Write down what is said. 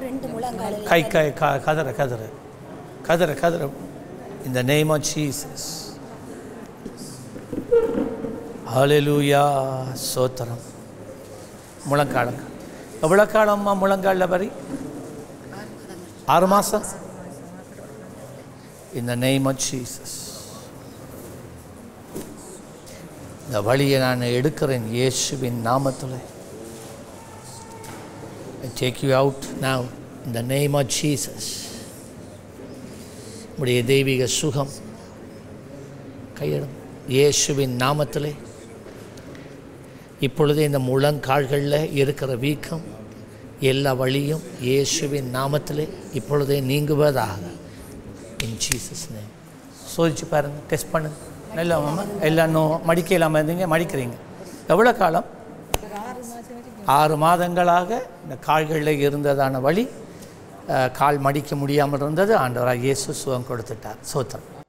ரெண்டு முழங்காலில் கை கை க- கதற கதற கதற கதற இந்த நேம் ஆஃப் ஜீசஸ் ஹalleluya சோத்திரம் முழங்காலங்க எவ்வளோ காலம்மா முழங்காலில் வரி ஆறு மாதம் இந்த நேம் ஆஃப் ஜீசஸ் இந்த வழியை நான் எடுக்கிறேன் இயேசுவின் நாமத்தில் I take you out now in the name of Jesus. உடைய தெய்வீக சுகம் கையிடும் இயேசுவின் நாமத்திலே இப்பொழுதே இந்த முழங்கால்களில் இருக்கிற வீக்கம் எல்லா வழியும் இயேசுவின் நாமத்திலே இப்பொழுதே நீங்குவதாக இன் ஜீசஸ் நேம் சோதிச்சு பாருங்க டெஸ்ட் பண்ணுங்க நல்லா மாமா எல்லாம் இன்னும் மடிக்க இல்லாமல் இருந்தீங்க மடிக்கிறீங்க எவ்வளோ காலம் ஆறு மாதங்களாக இந்த கால்களில் இருந்ததான வழி அஹ், கால் மடிக்க முடியாமல் இருந்தது ஆண்டவராக இயேசு சுகம் கொடுத்துட்டார் சோத்திரம்